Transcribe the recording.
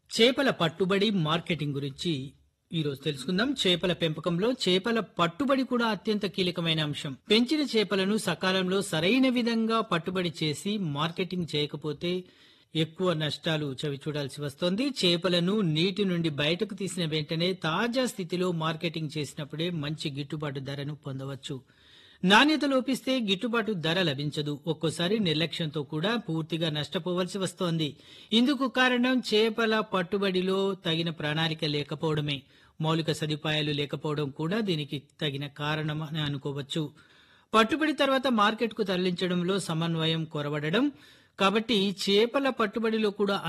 చేపల పట్టుబడి మార్కెటింగ్ గురించి ఈరోజు తెలుసుకుందాం చేపల పెంపకంలో చేపల పట్టుబడి కూడా అత్యంత కీలకమైన అంశం పెంచిన చేపలను సకాలంలో సరైన విధంగా పట్టుబడి చేసి మార్కెటింగ్ చేయకపోతే ఎక్కువ నష్టాలు చవి చూడాల్సి వస్తోంది చేపలను నీటి నుండి బయటకు తీసిన వెంటనే తాజా స్థితిలో మార్కెటింగ్ చేసినప్పుడే మంచి గిట్టుబాటు ధరను పొందవచ్చు నాణ్యత లోపిస్తే గిట్టుబాటు ధర లభించదు ఒక్కోసారి నిర్లక్ష్యంతో కూడా పూర్తిగా నష్టపోవలసి వస్తోంది ఇందుకు కారణం చేపల పట్టుబడిలో తగిన ప్రణాళిక లేకపోవడమే మౌలిక సదుపాయాలు లేకపోవడం కూడా దీనికి తగిన కారణం అని అనుకోవచ్చు పట్టుబడి తర్వాత మార్కెట్కు తరలించడంలో సమన్వయం కొరవడడం కాబట్టి చేపల పట్టుబడిలో కూడా